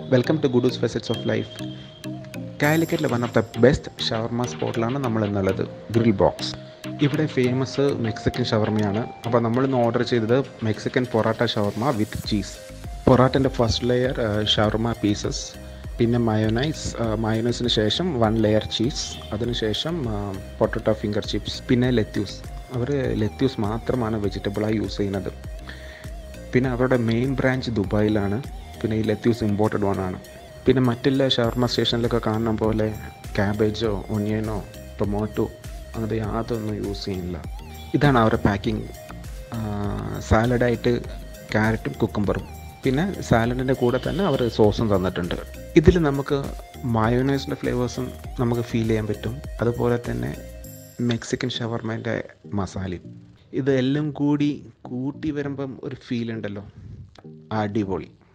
welcome to Gudu's feasts of life കാലിക്കറ്റിലെ one of the best shawarma സ്പോട്ടിലാണ് നമ്മൾ എന്നുള്ളത് ഗ്രിൽ ബോക്സ് ഇവിടെ ഫേമസ് മെക്സിക്കൻ ഷവർമയാണ് അപ്പോൾ നമ്മളിന്ന് ഓർഡർ ചെയ്തത് Mexican porotta shawarma with cheese പൊറാട്ടൻ്റെ ഫസ്റ്റ് ലെയർ ഷവർമ പീസസ് പിന്നെ മയോനൈസ് മയോനൈസിന് ശേഷം വൺ ലെയർ ചീസ് അതിനുശേഷം പൊട്ടറ്റോ ഫിംഗർ ചിപ്സ് പിന്നെ ലെത്യൂസ് അവർ ലെത്യൂസ് മാത്രമാണ് വെജിറ്റബിളായി യൂസ് ചെയ്യുന്നത് പിന്നെ അവരുടെ മെയിൻ ബ്രാഞ്ച് ദുബായിലാണ് പിന്നെ ഈ ലെത്യൂസ് ഇമ്പോർട്ടഡ് വൺ ആണ് പിന്നെ മറ്റുള്ള ഷവർമ സ്റ്റേഷനിലൊക്കെ കാണുന്ന പോലെ ക്യാബേജോ ഒനിയനോ ടൊമാറ്റോ അങ്ങനത്തെ യാതൊന്നും യൂസ് ചെയ്യുന്നില്ല ഇതാണ് അവരുടെ പാക്കിംഗ് സാലഡായിട്ട് ക്യാരറ്റും കുക്കുംബറും പിന്നെ സാലഡിൻ്റെ കൂടെ തന്നെ അവർ സോസും തന്നിട്ടുണ്ട് ഇതിൽ നമുക്ക് മയോനൈസിൻ്റെ ഫ്ലേവേഴ്സും നമുക്ക് ഫീൽ ചെയ്യാൻ പറ്റും അതുപോലെ തന്നെ മെക്സിക്കൻ ഷവർമേൻ്റെ മസാലയും ഇതെല്ലാം കൂടി കൂട്ടി വരുമ്പം ഒരു ഫീൽ ഉണ്ടല്ലോ അടിപൊളി